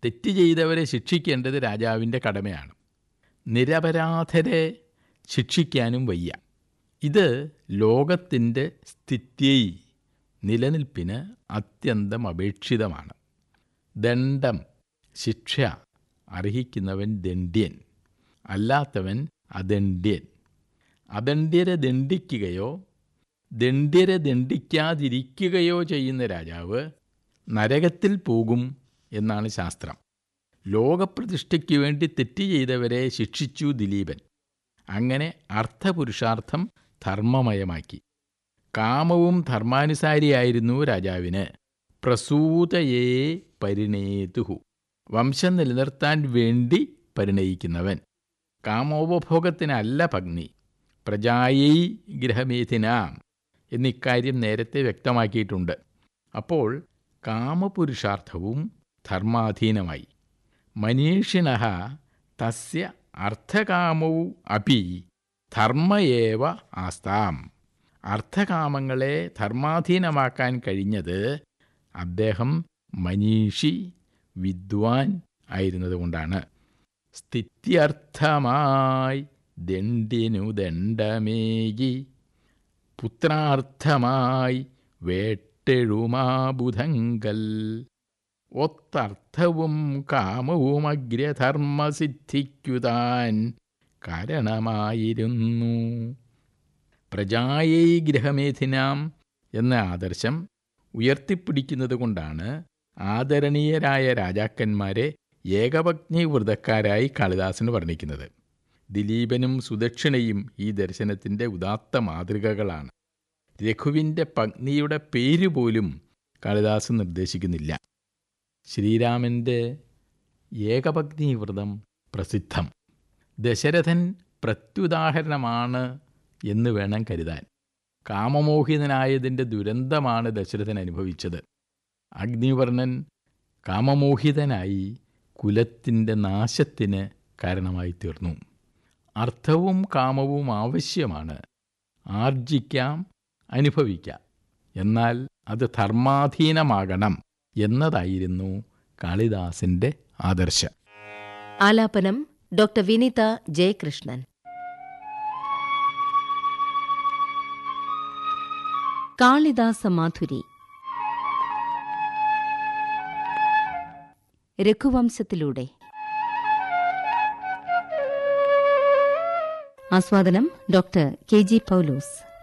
തെറ്റ് ചെയ്തവരെ ശിക്ഷിക്കേണ്ടത് രാജാവിൻ്റെ കടമയാണ് നിരപരാധരെ ശിക്ഷിക്കാനും വയ്യ ഇത് ലോകത്തിൻ്റെ സ്ഥിതി നിലനിൽപ്പിന് അത്യന്തം അപേക്ഷിതമാണ് ദണ്ഡം ശിക്ഷ അർഹിക്കുന്നവൻ ദണ്ഡ്യൻ അല്ലാത്തവൻ അദണ്ഡ്യൻ അദണ്ഡ്യരെ ദണ്ഡിക്കുകയോ ദണ്ഡ്യരെ ദണ്ഡിക്കാതിരിക്കുകയോ ചെയ്യുന്ന രാജാവ് നരകത്തിൽ പോകും എന്നാണ് ശാസ്ത്രം ലോകപ്രതിഷ്ഠയ്ക്ക് വേണ്ടി തെറ്റ് ചെയ്തവരെ ശിക്ഷിച്ചു ദിലീപൻ അങ്ങനെ അർത്ഥപുരുഷാർത്ഥം ധർമ്മമയമാക്കി കാമവും ധർമാനുസാരിയായിരുന്നു രാജാവിന് പ്രസൂതയെ പരിണേതുഹു വംശം നിലനിർത്താൻ വേണ്ടി പരിണയിക്കുന്നവൻ കാമോപഭോഗത്തിനല്ല പത്നി പ്രജായൈ ഗ്രഹമേധിനാം എന്നിക്കാര്യം നേരത്തെ വ്യക്തമാക്കിയിട്ടുണ്ട് അപ്പോൾ കാമപുരുഷാർത്ഥവും ധർമാധീനമായി മനീഷിണ തസ്യ അർത്ഥകാമൗ അപി ധർമ്മയേവ ആസ്താം അർത്ഥകാമങ്ങളെ ധർമാധീനമാക്കാൻ കഴിഞ്ഞത് അദ്ദേഹം മനീഷി വിദ്വാൻ ആയിരുന്നതുകൊണ്ടാണ് സ്ഥിത്യർത്ഥമായി ദണ്ഡിനു ദണ്ഡമേകി പുത്രാർത്ഥമായി വേട്ടെഴുമാബുധങ്കൽ ഒത്തർത്ഥവും കാമവും അഗ്രധർമ്മസിദ്ധിക്കുതാൻ കാരണമായിരുന്നു പ്രജായൈ ഗ്രഹമേധിനാം എന്ന ആദർശം ഉയർത്തിപ്പിടിക്കുന്നത് കൊണ്ടാണ് ആദരണീയരായ രാജാക്കന്മാരെ ഏകപത്നി വ്രതക്കാരായി കാളിദാസന് വർണ്ണിക്കുന്നത് ദിലീപനും സുദക്ഷിണയും ഈ ദർശനത്തിൻ്റെ ഉദാത്ത മാതൃകകളാണ് രഘുവിൻ്റെ പത്നിയുടെ പേര് പോലും കാളിദാസ് നിർദ്ദേശിക്കുന്നില്ല ശ്രീരാമൻ്റെ ഏകപത്നി വ്രതം പ്രസിദ്ധം ദശരഥൻ പ്രത്യുദാഹരണമാണ് എന്ന് വേണം കരുതാൻ കാമമോഹിതനായതിൻ്റെ ദുരന്തമാണ് ദശരഥൻ അനുഭവിച്ചത് അഗ്നിവർണ്ണൻ കാമമോഹിതനായി കുലത്തിൻ്റെ നാശത്തിന് കാരണമായി തീർന്നു അർത്ഥവും കാമവും ആവശ്യമാണ് ആർജിക്കാം അനുഭവിക്കാം എന്നാൽ അത് ധർമാധീനമാകണം എന്നതായിരുന്നു കാളിദാസിൻ്റെ ആദർശം ആലാപനം ഡോക്ടർ വിനിത ജയകൃഷ്ണൻ കാളിദാസ മാധുരി രഘുവംശത്തിലൂടെ ആസ്വാദനം ഡോക്ടർ കെ ജി പൗലോസ്